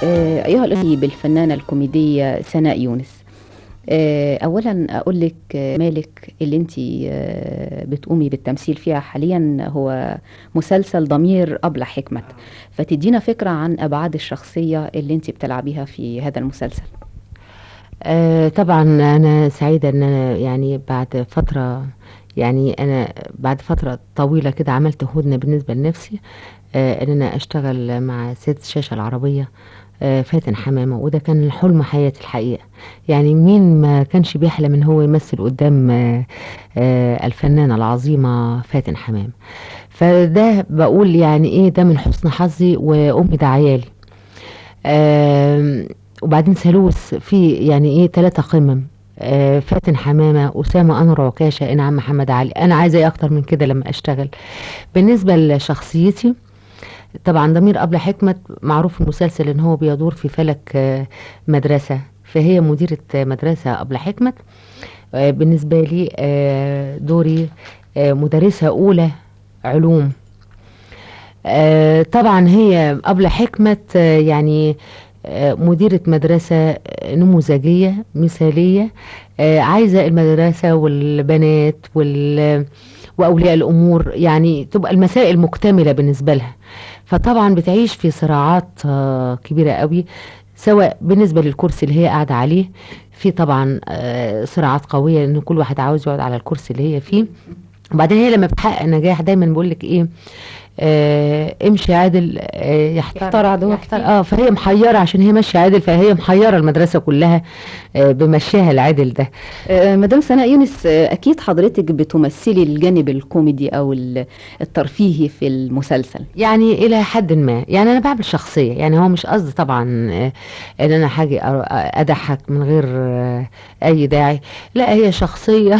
آه، أيها الأخي بالفنانة الكوميدية سناء يونس آه، أولا أقول لك آه، مالك اللي أنت بتقومي بالتمثيل فيها حاليا هو مسلسل ضمير أبلة حكمت فتدينا فكرة عن أبعاد الشخصية اللي أنت بتلعبيها في هذا المسلسل آه طبعا انا سعيده ان انا يعني بعد فتره يعني انا بعد فتره طويله كده عملت هدنه بالنسبه لنفسي آه ان انا اشتغل مع ست الشاشه العربيه آه فاتن حمامه وده كان حلم حياتي الحقيقه يعني مين ما كانش بيحلم ان هو يمثل قدام آه آه الفنانه العظيمه فاتن حمامه فده بقول يعني ايه ده من حسن حظي وامي ده عيالي آم، وبعدين ثالوث في يعني ايه ثلاثة قمم آه، فاتن حمامة أسامة أنور عكاشة إنعام محمد علي أنا عايزة إيه أكتر من كده لما أشتغل بالنسبة لشخصيتي طبعا ضمير أبلة حكمت معروف في المسلسل إن هو بيدور في فلك آه، مدرسة فهي مديرة مدرسة أبلة حكمت آه، بالنسبة لي آه، دوري آه، مدرسة أولى علوم آه، طبعا هي أبلة حكمت آه، يعني آه، مديرة مدرسة آه، نموذجية مثالية آه، عايزة المدرسة والبنات وال وأولياء الأمور يعني تبقى المسائل مكتملة بالنسبة لها فطبعا بتعيش في صراعات آه، كبيرة قوي سواء بالنسبة للكرسي اللي هي قاعدة عليه في طبعا آه، صراعات قوية ان كل واحد عاوز يقعد على الكرسي اللي هي فيه وبعدين هي لما بتحقق نجاح دايما بقول لك ايه آه امشي عادل آه يحتار, يحتار عدوك يحتار اه فهي محيره عشان هي ماشيه عادل فهي محيره المدرسه كلها آه بمشيها العادل ده آه، مدام سناء يونس آه، أكيد حضرتك بتمثلي الجانب الكوميدي أو ال- الترفيهي في المسلسل يعني الى حد ما يعني انا بعمل شخصيه يعني هو مش قصدي طبعا آه، ان انا حاجه أ- اضحك من غير آه، اي داعي لا هي شخصيه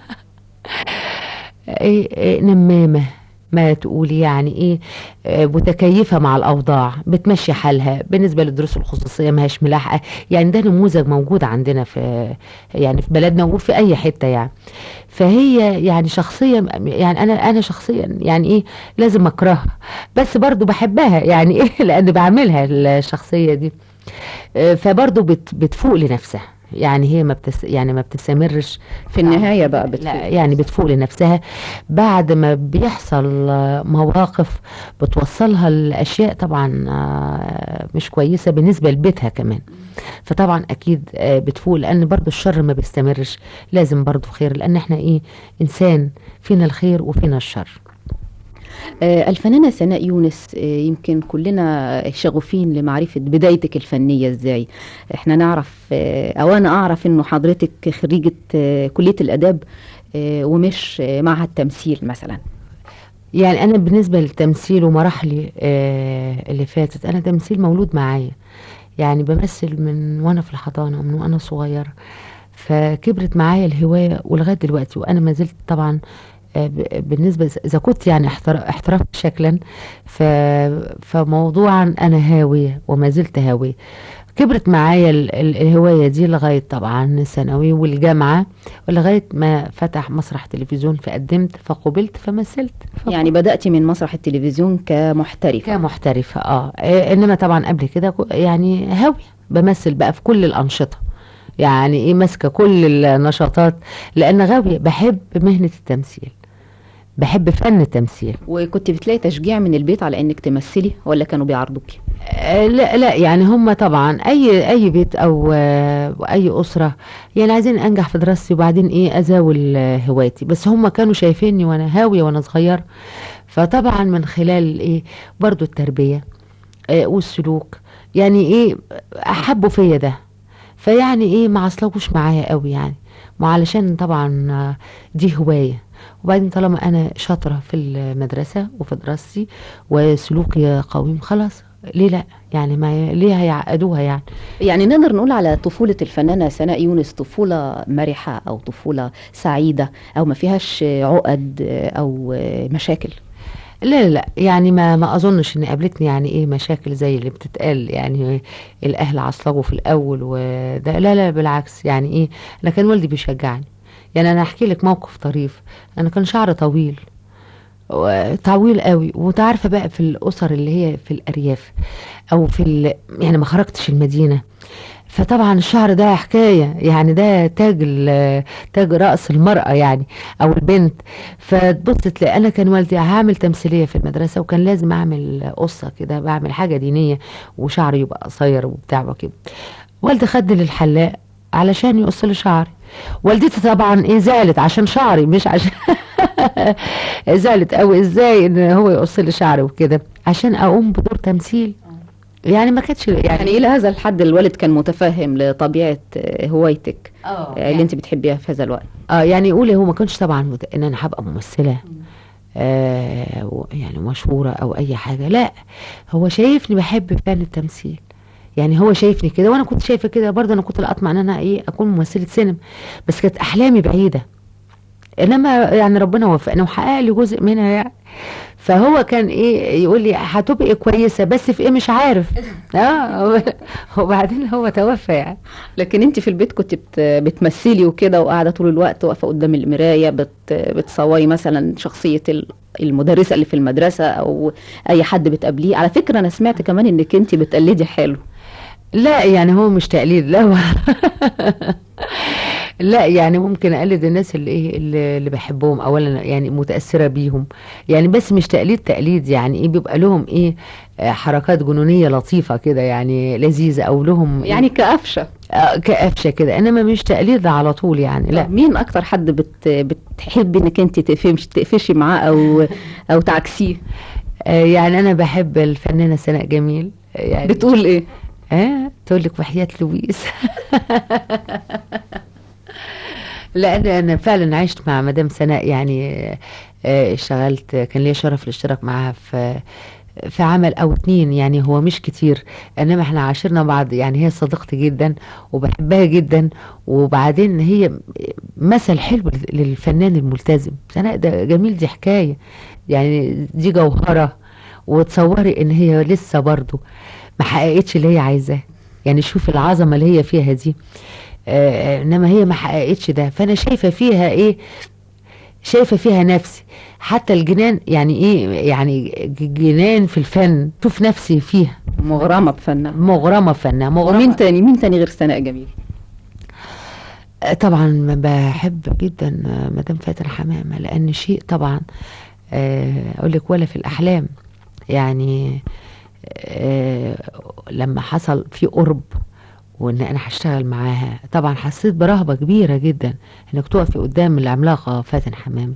إيه إيه نمامه ما تقولي يعني ايه آه، متكيفه مع الاوضاع بتمشي حالها بالنسبه للدروس الخصوصيه ما هيش ملاحقه يعني ده نموذج موجود عندنا في يعني في بلدنا وفي اي حته يعني فهي يعني شخصيه يعني انا انا شخصيا يعني ايه لازم اكرهها بس برضو بحبها يعني ايه لان بعملها الشخصيه دي آه، فبرضو بت بتفوق لنفسها يعني هي ما بتس يعني ما بتستمرش في النهاية بقى بتفوق. لا يعني بتفوق لنفسها بعد ما بيحصل آه، مواقف بتوصلها لأشياء طبعا آه، مش كويسة بالنسبة لبيتها كمان فطبعا أكيد آه، بتفوق لأن برضو الشر ما بيستمرش لازم برضو خير لأن احنا إيه إنسان فينا الخير وفينا الشر آه، الفنانة سناء يونس آه، يمكن كلنا شغوفين لمعرفة بدايتك الفنية ازاي احنا نعرف آه، او انا اعرف انه حضرتك خريجة آه، كلية الاداب آه، ومش آه، معهد تمثيل مثلا يعني انا بالنسبه للتمثيل ومراحلي آه اللي فاتت انا تمثيل مولود معايا يعني بمثل من وانا في الحضانه ومن وانا صغيره فكبرت معايا الهوايه ولغايه دلوقتي وانا ما زلت طبعا آه، ب- بالنسبه إذا- اذا كنت يعني احتر- احترفت شكلا ف فموضوعا انا هاويه وما زلت هاويه كبرت معايا ال- ال- الهوايه دي لغايه طبعا الثانوي والجامعه ولغايه ما فتح مسرح تلفزيون فقدمت فقبلت فمثلت يعني بدأتي من مسرح التلفزيون كمحترفة كمحترفة اه إيه، انما طبعا قبل كده كو- يعني هاوية بمثل بقى في كل الأنشطة يعني ايه ماسكة كل النشاطات لأن غاوية بحب مهنة التمثيل بحب فن التمثيل وكنت بتلاقي تشجيع من البيت على انك تمثلي ولا كانوا بيعرضوكي آه، لا لا يعني هم طبعا اي اي بيت او آه، اي اسره يعني عايزين انجح في دراستي وبعدين ايه ازاول آه، هوايتي بس هم كانوا شايفيني وانا هاويه وانا صغيره فطبعا من خلال ايه برضو التربيه آه، والسلوك يعني ايه احبوا فيا ده فيعني ايه ما عصلوش معايا قوي يعني ما علشان طبعا آه، دي هوايه وبعدين طالما انا شاطره في المدرسه وفي دراستي وسلوكي قويم خلاص ليه لا يعني ما ليه هيعقدوها يعني يعني نقدر نقول على طفولة الفنانة سناء يونس طفولة مرحة أو طفولة سعيدة أو ما فيهاش عقد أو مشاكل لا لا لا يعني ما ما اظنش ان قابلتني يعني ايه مشاكل زي اللي بتتقال يعني الاهل عصلجوا في الاول وده لا لا بالعكس يعني ايه انا كان والدي بيشجعني يعني انا احكي لك موقف طريف انا كان شعري طويل و- طويل قوي وانت عارفه بقى في الاسر اللي هي في الارياف او في ال... يعني ما خرجتش المدينه فطبعا الشعر ده حكايه يعني ده تاج ال- تاج راس المراه يعني او البنت فتبص تلاقي انا كان والدي هعمل تمثيليه في المدرسه وكان لازم اعمل قصه كده بعمل حاجه دينيه وشعري يبقى قصير وبتاع وكده والدي خدني للحلاق علشان يقص لي شعري والدتي طبعا ايه زعلت عشان شعري مش عشان زعلت قوي ازاي ان هو يقص لي شعري وكده عشان اقوم بدور تمثيل يعني ما كانتش يعني يعني الى هذا الحد الوالد كان متفهم لطبيعه آه، هوايتك اه آه، اللي انت بتحبيها في هذا الوقت اه يعني يقول هو ما كانش طبعا مت... ان انا هبقى ممثله آه و- يعني مشهوره او اي حاجه لا هو شايفني بحب فن التمثيل يعني هو شايفني كده وانا كنت شايفه كده برضه انا كنت اطمع ان انا ايه اكون ممثله سينما بس كانت احلامي بعيده انما يعني ربنا وفقني وحقق لي جزء منها يعني فهو كان ايه يقول لي هتبقي كويسه بس في ايه مش عارف اه وبعدين هو توفى يعني لكن انت في البيت كنت بت- بتمثلي وكده وقاعده طول الوقت واقفه قدام المرايه بت بتصوري مثلا شخصيه ال- المدرسه اللي في المدرسه او اي حد بتقابليه على فكره انا سمعت كمان انك انت بتقلدي حلو لا يعني هو مش تقليد لا هو لا يعني ممكن اقلد الناس اللي ايه اللي, اللي بحبهم اولا يعني متاثره بيهم يعني بس مش تقليد تقليد يعني ايه بيبقى لهم ايه آه، حركات جنونيه لطيفه كده يعني لذيذه او لهم يعني كقفشه آه، كقفشه كده انما مش تقليد على طول يعني لا لا مين اكتر حد بت بتحبي انك انت تقفشي تقفشي معاه او او تعكسيه آه، يعني انا بحب الفنانه سناء جميل آه، يعني بتقول ايه اه تقول لك وحياة لويس لان انا فعلا عشت مع مدام سناء يعني آه، اشتغلت كان ليا شرف الاشتراك معاها في في عمل او اتنين يعني هو مش كتير انما احنا عاشرنا بعض يعني هي صديقتي جدا وبحبها جدا وبعدين هي مثل حلو للفنان الملتزم سناء ده جميل دي حكايه يعني دي جوهره وتصوري ان هي لسه برضو ما حققتش اللي هي عايزاه يعني شوف العظمه اللي هي فيها دي آه انما هي ما حققتش ده فانا شايفه فيها ايه شايفه فيها نفسي حتى الجنان يعني ايه يعني ج- جنان في الفن شوف نفسي فيها مغرمه بفنها مغرمه فنها مغرمه ومين تاني مين تاني غير سناء جميل آه، طبعا بحب جدا آه، مدام فاتن حمامه لان شيء طبعا آه، اقول لك ولا في الاحلام يعني آه، لما حصل في قرب وان انا هشتغل معاها طبعا حسيت برهبه كبيره جدا انك تقفي قدام العملاقه فاتن حمام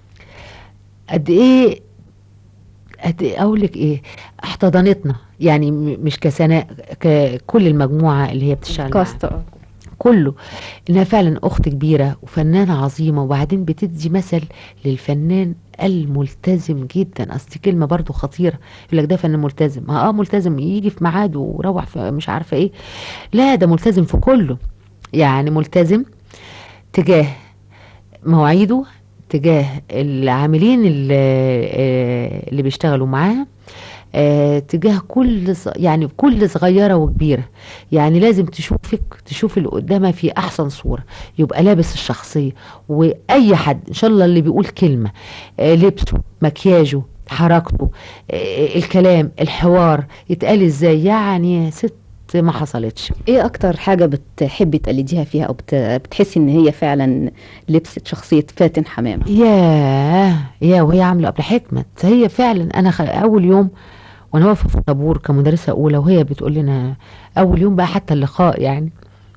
قد ايه قد ايه اقول لك ايه احتضنتنا يعني م- مش كسناء ككل المجموعه اللي هي بتشتغل معاها كاست آه. كله انها فعلا اخت كبيره وفنانه عظيمه وبعدين بتدي مثل للفنان الملتزم جدا اصل دي كلمه برضو خطيره يقول لك ده فنان ملتزم اه اه ملتزم يجي في ميعاده ويروح في مش عارفه ايه لا ده ملتزم في كله يعني ملتزم تجاه مواعيده تجاه العاملين اللي, آه، اللي بيشتغلوا معاه آه، تجاه كل ص- يعني كل صغيره وكبيره يعني لازم تشوفك تشوف اللي قدامها في احسن صوره يبقى لابس الشخصيه واي حد ان شاء الله اللي بيقول كلمه آه، لبسه مكياجه حركته آه، الكلام الحوار يتقال ازاي يعني ست ما حصلتش ايه اكتر حاجه بتحبي تقلديها فيها او بت... بتحسي ان هي فعلا لبست شخصيه فاتن حمامه ياه يا وهي عامله قبل حكمت هي فعلا انا خ... اول يوم وانا واقفه في الطابور كمدرسه اولى وهي بتقول لنا اول يوم بقى حتى اللقاء يعني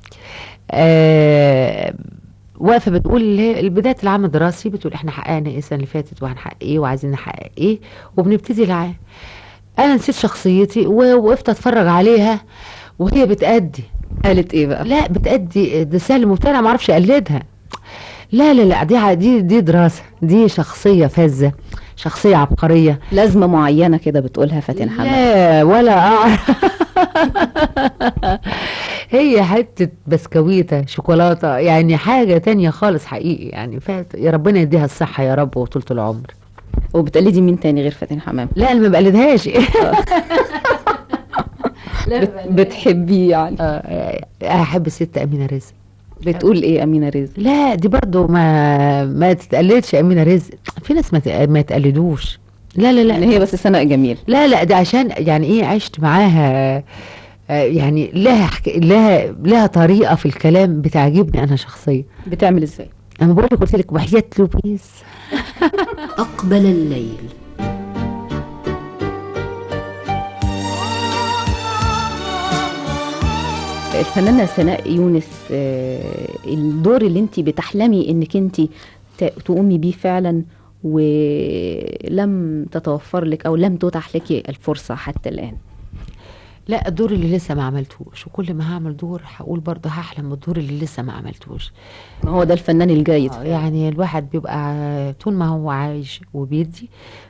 آه واقفه بتقول اللي هي بدايه العام الدراسي بتقول احنا حققنا ايه السنه اللي فاتت وهنحقق ايه وعايزين نحقق ايه وبنبتدي العام انا نسيت شخصيتي ووقفت اتفرج عليها وهي بتأدي قالت ايه بقى لا بتأدي ده سهل مبتدع ما اعرفش اقلدها لا لا لا دي ع- دي دي دراسه دي شخصيه فذه شخصيه عبقريه لازمه معينه كده بتقولها فاتن حمامه لا ولا اعرف هي حته بسكويته شوكولاته يعني حاجه تانية خالص حقيقي يعني فات يا ربنا يديها الصحه يا رب وطولة العمر وبتقلدي مين تاني غير فاتن حمامه لا انا ما بقلدهاش بت... بتحبيه يعني آه، احب الست امينه رزق بتقول ايه امينه رزق لا دي برضو ما ما تتقلدش امينه رزق في ناس ما ت- ما يتقلدوش لا لا لا ان هي بس سناء جميل لا لا ده عشان يعني ايه عشت معاها آه، يعني لها حك... لها لها طريقه في الكلام بتعجبني انا شخصيا بتعمل ازاي انا بقول لك قلت لك وحياه لوبيس أقبل الليل الفنانه سناء يونس آه، الدور اللي انت بتحلمي انك انت ت- تقومي بيه فعلا ولم تتوفر لك او لم تتح لك الفرصه حتى الان لا الدور اللي لسه ما عملتوش وكل ما هعمل دور هقول برضه هحلم بالدور اللي لسه ما عملتوش ما هو ده الفنان الجيد آه، يعني الواحد بيبقى طول ما هو عايش وبيدي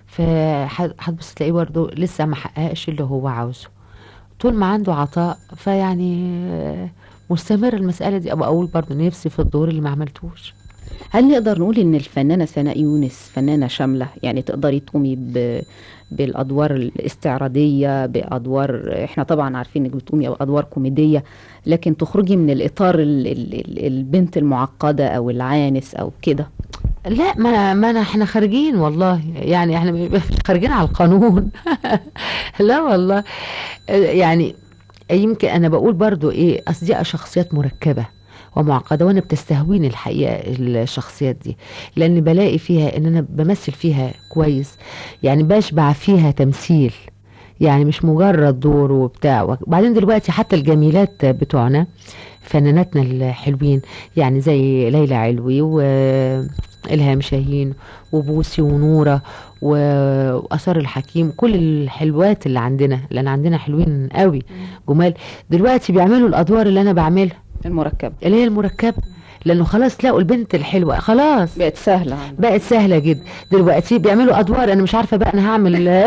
فهتبص تلاقيه برضه لسه ما حققش اللي هو عاوزه طول ما عنده عطاء فيعني آه، مستمر المسألة دي أبقى أقول برضه نفسي في الدور اللي ما عملتوش هل نقدر نقول ان الفنانه سناء يونس فنانه شامله يعني تقدري تقومي ب... بالادوار الاستعراضيه بادوار احنا طبعا عارفين انك بتقومي بادوار كوميديه لكن تخرجي من الاطار ال... ال... ال- البنت المعقده او العانس او كده لا ما ما أنا احنا خارجين والله يعني احنا مش خارجين على القانون لا والله آه، يعني يمكن انا بقول برضو ايه اصل دي شخصيات مركبه ومعقده وانا بتستهويني الحقيقه الشخصيات دي لان بلاقي فيها ان انا بمثل فيها كويس يعني بشبع فيها تمثيل يعني مش مجرد دور وبتاع وبعدين دلوقتي حتى الجميلات بتوعنا فناناتنا الحلوين يعني زي ليلى علوي وإلهام شاهين وبوسي ونورة و- وآثار الحكيم كل الحلوات اللي عندنا لأن عندنا حلوين قوي جمال دلوقتي بيعملوا الأدوار اللي أنا بعملها المركبه اللي هي المركبة لأنه خلاص لقوا البنت الحلوة خلاص بقت سهله عندك. بقت سهلة جدا دلوقتي بيعملوا أدوار أنا مش عارفة بقى أنا هعمل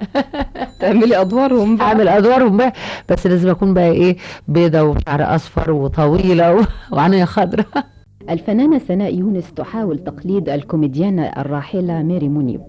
تعملي ادوارهم بقى. هعمل أدوارهم بقى بس لازم أكون بقى إيه بيضة وشعر أصفر وطويلة و- وعينيا خضراء الفنانه سناء يونس تحاول تقليد الكوميديانه الراحله ميري منيب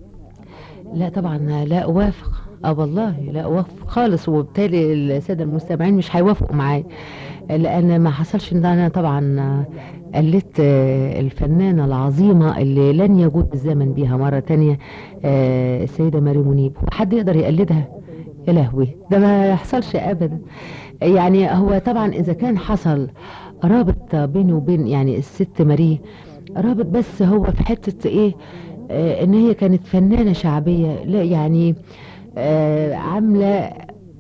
لا طبعا لا اوافق اه والله لا اوافق خالص وبالتالي الساده المستمعين مش هيوافقوا معايا لان ما حصلش ان انا طبعا قلدت آه، الفنانه العظيمه اللي لن يجود الزمن بيها مره تانية آه، السيده ماري منيب وحد يقدر يقلدها يا لهوي ده ما يحصلش ابدا يعني هو طبعا اذا كان حصل رابط بيني وبين يعني الست ماري رابط بس هو في حته ايه آه ان هي كانت فنانه شعبيه لا يعني آه عامله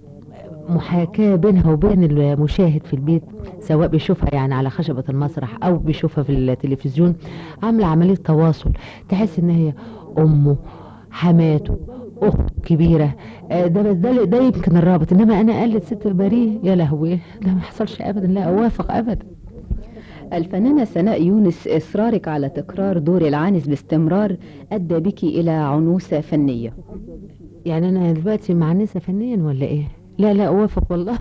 محاكاة بينها وبين المشاهد في البيت سواء بيشوفها يعني على خشبة المسرح أو بيشوفها في التلفزيون عاملة عملية تواصل تحس إن هي أمه حماته أخت كبيرة آه، ده بس ده ده يمكن الرابط إنما أنا قلت ست بريه يا لهوي ده ما يحصلش أبدا لا أوافق أبدا الفنانة سناء يونس إصرارك على تكرار دور العانس باستمرار أدى بك إلى عنوسة فنية يعني أنا دلوقتي معنسة فنيا ولا إيه؟ لا لا أوافق والله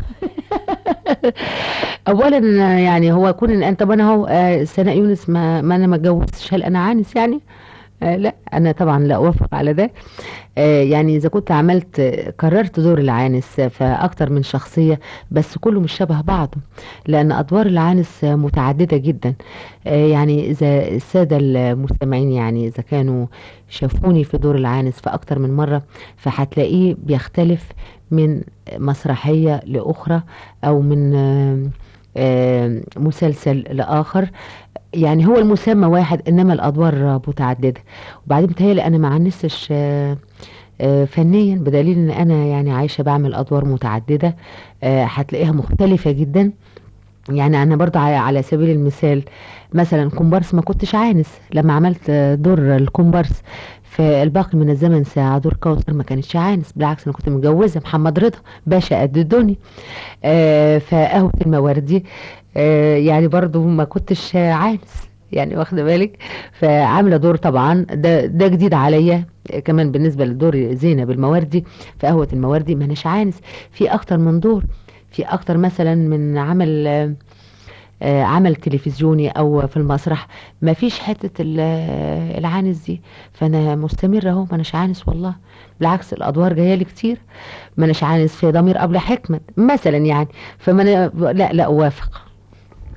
اولا يعني هو كون ان انت انا هو آه، سناء يونس ما, ما انا ما اتجوزتش هل انا عانس يعني آه لا انا طبعا لا اوافق على ده آه يعني اذا كنت عملت آه، كررت دور العانس آه، فاكتر من شخصيه بس كله مش شبه بعضه لان ادوار العانس آه، متعدده جدا آه يعني اذا الساده المستمعين يعني اذا كانوا شافوني في دور العانس في اكتر من مره فهتلاقيه بيختلف من مسرحيه لاخرى او من آه، آه، مسلسل لاخر يعني هو المسمى واحد انما الادوار متعدده وبعدين بتهيألي انا ما عنستش آه، آه، فنيا بدليل ان انا يعني عايشه بعمل ادوار متعدده آه، هتلاقيها مختلفه جدا يعني انا برضه على, على سبيل المثال مثلا كومبارس ما كنتش عانس لما عملت آه، دور الكومبارس في الباقي من الزمن ساعة دور كوثر ما كانتش عانس بالعكس انا كنت متجوزة محمد رضا باشا قد الدنيا آه فقهوة المواردي آه يعني برضو ما كنتش آه، عانس يعني واخده بالك فعامله دور طبعا ده ده جديد عليا آه، كمان بالنسبه لدور زينب المواردي في قهوه المواردي ما اناش عانس في اكتر من دور في اكتر مثلا من عمل آه، آه، عمل تلفزيوني او في المسرح ما فيش حته ال- آه، العانس دي فانا مستمره اهو ما اناش عانس والله بالعكس الادوار جايه لي كتير ما اناش عانس في ضمير ابله حكمت مثلا يعني فما أنا لا لا اوافق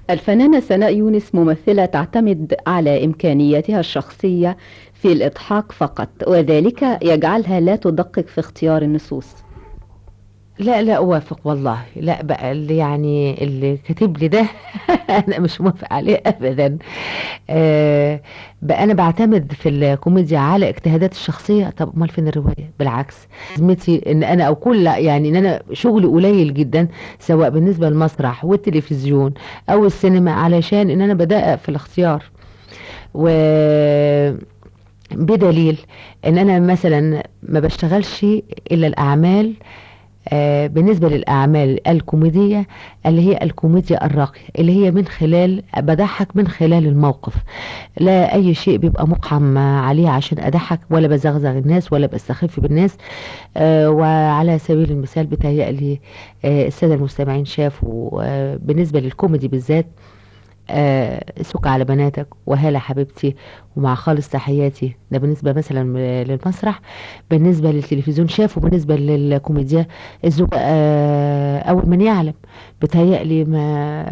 الفنانة سناء يونس ممثلة تعتمد على إمكانياتها الشخصية في الإضحاك فقط وذلك يجعلها لا تدقق في اختيار النصوص لا لا اوافق والله لا بقى اللي يعني اللي كاتب لي ده انا مش موافق عليه ابدا آه بقى انا بعتمد في الكوميديا على اجتهادات الشخصيه طب امال فين الروايه بالعكس لازمتي ان انا او كل يعني ان انا شغلي قليل جدا سواء بالنسبه للمسرح والتلفزيون او السينما علشان ان انا بدقق في الاختيار و بدليل ان انا مثلا ما بشتغلش الا الاعمال آه، بالنسبة للأعمال الكوميدية اللي هي الكوميديا الراقية اللي هي من خلال بضحك من خلال الموقف لا أي شيء بيبقى مقحم عليه عشان أضحك ولا بزغزغ الناس ولا بستخف بالناس آه، وعلى سبيل المثال بتهيألي آه، السادة المستمعين شافوا آه، بالنسبة للكوميدي بالذات آه، سك على بناتك وهالة حبيبتي ومع خالص تحياتي ده بالنسبة مثلا للمسرح بالنسبة للتلفزيون شافوا بالنسبة للكوميديا الزوج آه، أول من يعلم بتهيألي ما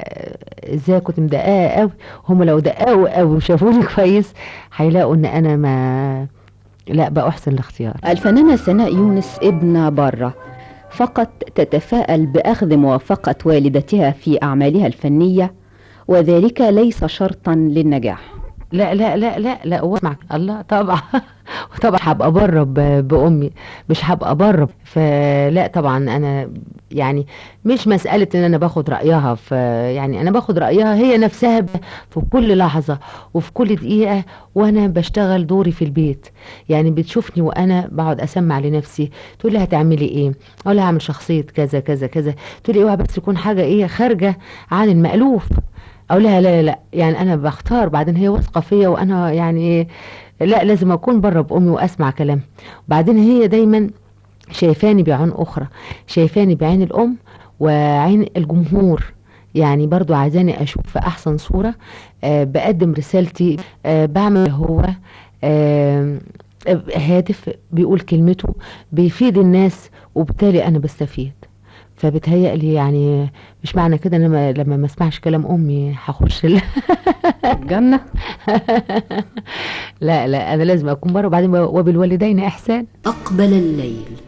ازاي كنت مدققة قوي هم لو دققوا قوي وشافوني كويس هيلاقوا ان انا ما لا بأحسن الاختيار الفنانة سناء يونس ابنة بره فقط تتفائل بأخذ موافقة والدتها في أعمالها الفنية وذلك ليس شرطا للنجاح لا لا لا لا لا واسمع الله طبعا وطبعا هبقى بره ب- بامي مش هبقى بره فلا طبعا انا يعني مش مساله ان انا باخد رايها في يعني انا باخد رايها هي نفسها ب- في كل لحظه وفي كل دقيقه وانا بشتغل دوري في البيت يعني بتشوفني وانا بقعد اسمع لنفسي تقول لي هتعملي ايه اقول لها هعمل شخصيه كذا كذا كذا تقول لي اوعى بس تكون حاجه ايه خارجه عن المالوف اقول لها لا لا لا يعني انا بختار بعدين هي واثقه فيا وانا يعني لا لازم اكون بره بامي واسمع كلامها وبعدين هي دايما شايفاني بعين اخرى شايفاني بعين الام وعين الجمهور يعني برضو عايزاني اشوف في احسن صورة آه بقدم رسالتي آه بعمل هو آه هادف بيقول كلمته بيفيد الناس وبالتالي انا بستفيد فبتهيألي يعني مش معنى كده ان انا لما ما اسمعش كلام امي هخش ال- الجنة لا لا انا لازم اكون بره وبعدين وبالوالدين احسان أقبل الليل